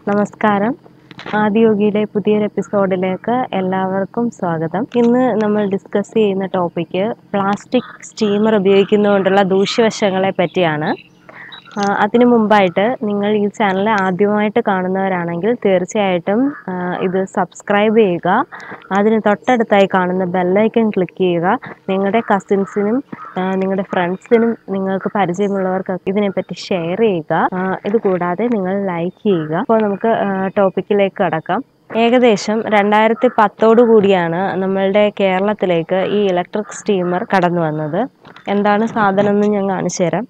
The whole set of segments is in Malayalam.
നമസ്കാരം ആദിയോഗിയിലെ പുതിയൊരു എപ്പിസോഡിലേക്ക് എല്ലാവർക്കും സ്വാഗതം ഇന്ന് നമ്മൾ ഡിസ്കസ് ചെയ്യുന്ന ടോപ്പിക്ക് പ്ലാസ്റ്റിക് സ്റ്റീമർ ഉപയോഗിക്കുന്നതുകൊണ്ടുള്ള ദൂഷ്യവശങ്ങളെ പറ്റിയാണ് ആ, അതിനു മുമ്പായിട്ട് നിങ്ങൾ ഈ ചാനൽ ആദ്യമായിട്ട് കാണുന്നവരാണെങ്കിൽ തീർച്ചയായിട്ടും ആ, ഇത് സബ്സ്ക്രൈബ് ചെയ്യുക അതിന് തൊട്ടടുത്തായി കാണുന്ന ബെല്ലൈക്കൺ ക്ലിക്ക് ചെയ്യുക നിങ്ങളുടെ കസിൻസിനും നിങ്ങളുടെ ഫ്രണ്ട്സിനും നിങ്ങൾക്ക് പരിചയമുള്ളവർക്കൊക്കെ ഇതിനെപ്പറ്റി ഷെയർ ചെയ്യുക ആ, ഇത് കൂടാതെ നിങ്ങൾ ലൈക്ക് ചെയ്യുക അപ്പോൾ നമുക്ക് ടോപ്പിക്കിലേക്ക് കടക്കാം ഏകദേശം രണ്ടായിരത്തി പത്തോടു കൂടിയാണ് നമ്മളുടെ കേരളത്തിലേക്ക് ഈ ഇലക്ട്രിക് സ്റ്റീമർ കടന്നു വന്നത് എന്താണ് സാധനം എന്ന് ഞാൻ കാണിച്ചു തരാം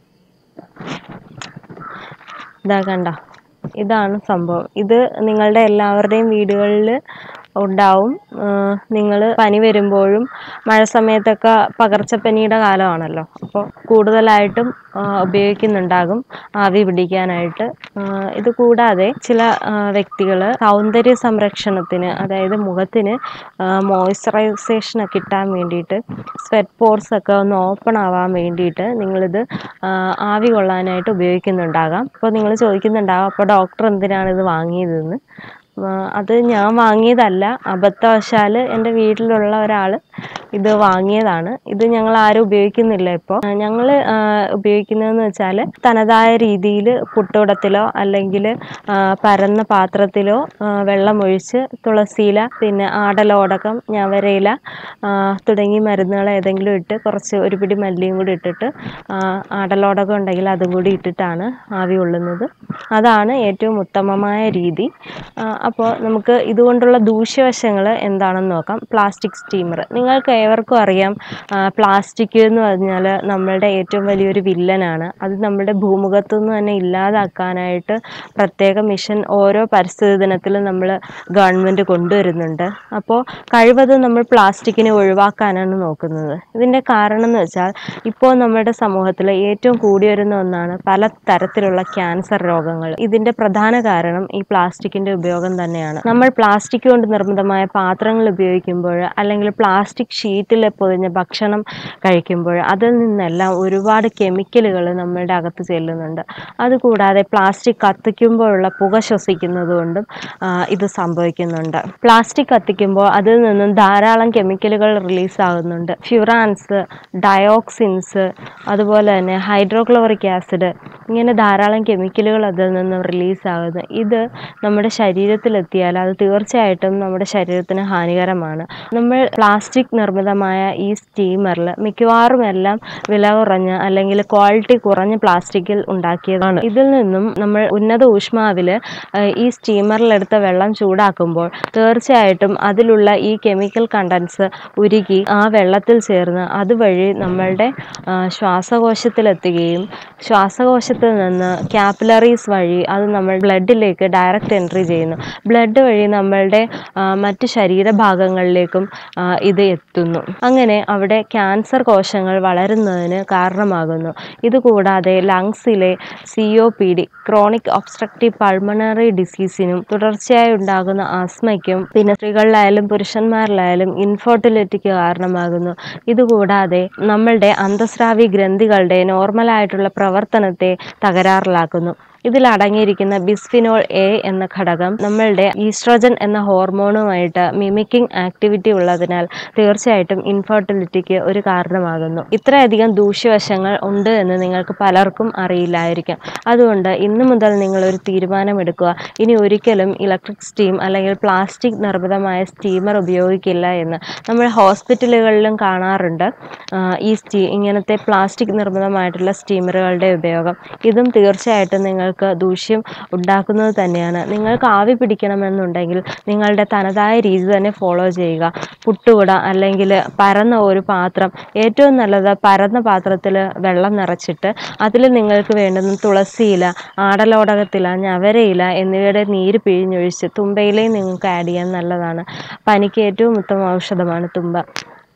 ഇതാ കണ്ട ഇതാണ് സംഭവം ഇത് നിങ്ങളുടെ എല്ലാവരുടെയും വീടുകളിൽ ഉണ്ടാവും നിങ്ങൾ പനി വരുമ്പോഴും മഴ സമയത്തൊക്കെ പകർച്ചപ്പനിയുടെ കാലമാണല്ലോ അപ്പോൾ കൂടുതലായിട്ടും ആ, ഉപയോഗിക്കുന്നുണ്ടാകും ആവി പിടിക്കാനായിട്ട് ആ, ഇത് കൂടാതെ ചില വ്യക്തികൾ സൗന്ദര്യ സംരക്ഷണത്തിന് അതായത് മുഖത്തിന് മോയ്സ്ചറൈസേഷൻ ഒക്കെ കിട്ടാൻ വേണ്ടിയിട്ട് സ്വെറ്റ് പോർസ് ഒക്കെ ഒന്ന് ഓപ്പൺ ആവാൻ വേണ്ടിയിട്ട് നിങ്ങളിത് ആ, ആവി കൊള്ളാനായിട്ട് ഉപയോഗിക്കുന്നുണ്ടാകാം അപ്പോൾ നിങ്ങൾ ചോദിക്കുന്നുണ്ടാകാം അപ്പോൾ ഡോക്ടർ എന്തിനാണ് ഇത് വാങ്ങിയതെന്ന് ആ, അത് ഞാൻ വാങ്ങിയതല്ല അബദ്ധവശാൽ എൻ്റെ വീട്ടിലുള്ള ഒരാൾ ഇത് വാങ്ങിയതാണ് ഇത് ഞങ്ങൾ ആരും ഉപയോഗിക്കുന്നില്ല ഇപ്പോൾ ഞങ്ങൾ ഉപയോഗിക്കുന്നതെന്ന് വെച്ചാൽ തനതായ രീതിയിൽ പുട്ടുകുടത്തിലോ അല്ലെങ്കിൽ പരന്ന പാത്രത്തിലോ ആ, വെള്ളമൊഴിച്ച് തുളസിയില പിന്നെ ആടലോടകം ഞവരയില ആ, തുടങ്ങി മരുന്നുകൾ ഏതെങ്കിലും ഇട്ട് കുറച്ച് ഒരു പിടി മല്ലിയും കൂടി ഇട്ടിട്ട് ആ, ആടലോടകം ഉണ്ടെങ്കിൽ അതും കൂടി ഇട്ടിട്ടാണ് ആവി കൊള്ളുന്നത് അതാണ് ഏറ്റവും ഉത്തമമായ രീതി അപ്പോൾ നമുക്ക് ഇതുകൊണ്ടുള്ള ദൂഷ്യവശങ്ങൾ എന്താണെന്ന് നോക്കാം പ്ലാസ്റ്റിക് സ്റ്റീമർ നിങ്ങൾക്ക് ഏവർക്കും അറിയാം പ്ലാസ്റ്റിക് എന്ന് പറഞ്ഞാൽ നമ്മളുടെ ഏറ്റവും വലിയൊരു വില്ലനാണ് അത് നമ്മുടെ ഭൂമുഖത്തു നിന്ന് തന്നെ ഇല്ലാതാക്കാനായിട്ട് പ്രത്യേക മിഷൻ ഓരോ പരിസ്ഥിതി ദിനത്തിലും നമ്മൾ ഗവൺമെൻറ് കൊണ്ടുവരുന്നുണ്ട് അപ്പോൾ കഴിവതും നമ്മൾ പ്ലാസ്റ്റിക്കിനെ ഒഴിവാക്കാനാണ് നോക്കുന്നത് ഇതിൻ്റെ കാരണം എന്ന് വെച്ചാൽ ഇപ്പോൾ നമ്മുടെ സമൂഹത്തിൽ ഏറ്റവും കൂടി വരുന്ന ഒന്നാണ് പല തരത്തിലുള്ള ക്യാൻസർ രോഗങ്ങൾ ഇതിൻ്റെ പ്രധാന കാരണം ഈ പ്ലാസ്റ്റിക്കിൻ്റെ ഉപയോഗം തന്നെയാണ് നമ്മൾ പ്ലാസ്റ്റിക് കൊണ്ട് നിർമ്മിതമായ പാത്രങ്ങൾ ഉപയോഗിക്കുമ്പോൾ അല്ലെങ്കിൽ പ്ലാസ്റ്റിക് ഷീറ്റിൽ പൊതിഞ്ഞ ഭക്ഷണം കഴിക്കുമ്പോൾ അതിൽ നിന്നെല്ലാം ഒരുപാട് കെമിക്കലുകൾ നമ്മളുടെ അകത്ത് ചെല്ലുന്നുണ്ട് അതുകൂടാതെ പ്ലാസ്റ്റിക് കത്തിക്കുമ്പോഴുള്ള പുക ശ്വസിക്കുന്നത് കൊണ്ടും ആ, ഇത് സംഭവിക്കുന്നുണ്ട് പ്ലാസ്റ്റിക് കത്തിക്കുമ്പോൾ അതിൽ നിന്നും ധാരാളം കെമിക്കലുകൾ റിലീസ് ആകുന്നുണ്ട് ഫ്യുറാൻസ് ഡയോക്സിൻസ് അതുപോലെ തന്നെ ഹൈഡ്രോക്ലോറിക് ആസിഡ് ഇങ്ങനെ ധാരാളം കെമിക്കലുകൾ അതിൽ നിന്നും റിലീസ് ആകുന്നു ഇത് നമ്മുടെ ശരീരത്തിലെത്തിയാൽ അത് തീർച്ചയായിട്ടും നമ്മുടെ ശരീരത്തിന് ഹാനികരമാണ് നമ്മൾ പ്ലാസ്റ്റിക് നിർമ്മിതമായ ഈ സ്റ്റീമറിൽ മിക്കവാറും എല്ലാം വില കുറഞ്ഞ അല്ലെങ്കിൽ ക്വാളിറ്റി കുറഞ്ഞ പ്ലാസ്റ്റിക്കിൽ ഉണ്ടാക്കിയതാണ് ഇതിൽ നിന്നും നമ്മൾ ഉന്നത ഊഷ്മാവിൽ ഈ സ്റ്റീമറിലെടുത്ത വെള്ളം ചൂടാക്കുമ്പോൾ തീർച്ചയായിട്ടും അതിലുള്ള ഈ കെമിക്കൽ കണ്ടൻസ് ഉരുകി ആ വെള്ളത്തിൽ ചേർന്ന് അതുവഴി നമ്മളുടെ ആ, ശ്വാസകോശത്തിലെത്തുകയും ശ്വാസകോശത്തിൽ നിന്ന് ക്യാപ്പിലറീസ് വഴി അത് നമ്മൾ ബ്ലഡിലേക്ക് ഡയറക്റ്റ് എൻട്രി ചെയ്യുന്നു ബ്ലഡ് വഴി നമ്മളുടെ ആ, മറ്റ് ശരീരഭാഗങ്ങളിലേക്കും ആ, ഇത് എത്തുന്നു അങ്ങനെ അവിടെ ക്യാൻസർ കോശങ്ങൾ വളരുന്നതിന് കാരണമാകുന്നു ഇതുകൂടാതെ ലങ്സിലെ C O P D chronic obstructive pulmonary ഡിസീസിനും തുടർച്ചയായി ഉണ്ടാകുന്ന ആസ്മയ്ക്കും പിന്നെ സ്ത്രീകളിലായാലും പുരുഷന്മാരിലായാലും ഇൻഫെർട്ടിലിറ്റിക്ക് കാരണമാകുന്നു ഇതുകൂടാതെ നമ്മളുടെ അന്തസ്രാവി ഗ്രന്ഥികളുടെ നോർമലായിട്ടുള്ള പ്രവർത്തനത്തെ തകരാറിലാക്കുന്നു ഇതിൽ അടങ്ങിയിരിക്കുന്ന ബിസ്ഫിനോൾ എ എന്ന ഘടകം നമ്മളുടെ ഈസ്ട്രോജൻ എന്ന ഹോർമോണുമായിട്ട് മിമിക്കിംഗ് ആക്ടിവിറ്റി ഉള്ളതിനാൽ തീർച്ചയായിട്ടും ഇൻഫെർട്ടിലിറ്റിക്ക് ഒരു കാരണമാകുന്നു ഇത്രയധികം ദൂഷ്യവശങ്ങൾ ഉണ്ട് എന്ന് നിങ്ങൾക്ക് പലർക്കും അറിയില്ലായിരിക്കാം അതുകൊണ്ട് ഇന്നു മുതൽ നിങ്ങൾ ഒരു തീരുമാനമെടുക്കുക ഇനി ഒരിക്കലും ഇലക്ട്രിക് സ്റ്റീം അല്ലെങ്കിൽ പ്ലാസ്റ്റിക് നിർമ്മിതമായ സ്റ്റീമർ ഉപയോഗിക്കില്ല എന്ന് നമ്മൾ ഹോസ്പിറ്റലുകളിലും കാണാറുണ്ട് ആ, ഈ സ്റ്റീ ഇങ്ങനത്തെ പ്ലാസ്റ്റിക് നിർമ്മിതമായിട്ടുള്ള സ്റ്റീമറുകളുടെ ഉപയോഗം ഇതും തീർച്ചയായിട്ടും നിങ്ങൾക്ക് ദൂഷ്യം ഉണ്ടാക്കുന്നത് തന്നെയാണ് നിങ്ങൾക്ക് ആവി പിടിക്കണമെന്നുണ്ടെങ്കിൽ നിങ്ങളുടെ തനതായ രീതി തന്നെ ഫോളോ ചെയ്യുക പുട്ടുകുട അല്ലെങ്കിൽ പരന്ന ഒരു പാത്രം ഏറ്റവും നല്ലത് പരന്ന പാത്രത്തിൽ വെള്ളം നിറച്ചിട്ട് അതിൽ നിങ്ങൾക്ക് വേണ്ടുന്ന തുളസിയില ആടലോടകത്തില ഞവരയില എന്നിവയുടെ നീര് പിഴിഞ്ഞൊഴിച്ച് തുമ്പയിലയും നിങ്ങൾക്ക് ആഡ് ചെയ്യാൻ നല്ലതാണ് പനിക്ക് ഏറ്റവും ഉത്തമ ഔഷധമാണ് തുമ്പ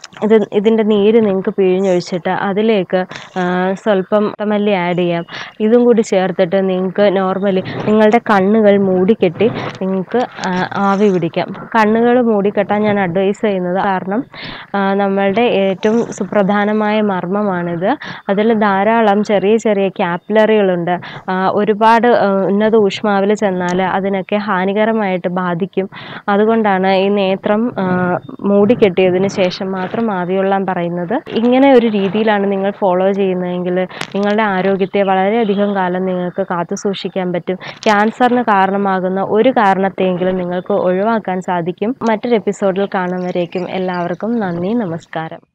ഇത് ഇതിൻ്റെ നീര് നിങ്ങൾക്ക് പിഴിഞ്ഞൊഴിച്ചിട്ട് അതിലേക്ക് ആ, സ്വല്പം മല്ലി ആഡ് ചെയ്യാം ഇതും കൂടി ചേർത്തിട്ട് നിങ്ങൾക്ക് നോർമലി നിങ്ങളുടെ കണ്ണുകൾ മൂടിക്കെട്ടി നിങ്ങൾക്ക് ആ, ആവി പിടിക്കാം കണ്ണുകൾ മൂടിക്കെട്ടാൻ ഞാൻ അഡ്വൈസ് ചെയ്യുന്നത് കാരണം ആ, നമ്മളുടെ ഏറ്റവും സുപ്രധാനമായ മർമ്മമാണിത് അതിൽ ധാരാളം ചെറിയ ചെറിയ ക്യാപ്പിലറികളുണ്ട് ആ, ഒരുപാട് ആ, ഉന്നത ഊഷ്മാവിൽ ചെന്നാൽ അതിനൊക്കെ ഹാനികരമായിട്ട് ബാധിക്കും അതുകൊണ്ടാണ് ഈ നേത്രം ആ, മൂടിക്കെട്ടിയതിന് ശേഷം മാത്രം ആവികൊള്ളാൻ പറയുന്നത് ഇങ്ങനെ ഒരു രീതിയിലാണ് നിങ്ങൾ ഫോളോ ചെയ്യുന്നതെങ്കിൽ നിങ്ങളുടെ ആരോഗ്യത്തെ വളരെയധികം കാലം നിങ്ങൾക്ക് കാത്തു സൂക്ഷിക്കാൻ പറ്റും ക്യാൻസറിന് കാരണമാകുന്ന ഒരു കാരണത്തെയെങ്കിലും നിങ്ങൾക്ക് ഒഴിവാക്കാൻ സാധിക്കും മറ്റൊരു എപ്പിസോഡിൽ കാണുന്നവരേക്കും എല്ലാവർക്കും നന്ദി നമസ്കാരം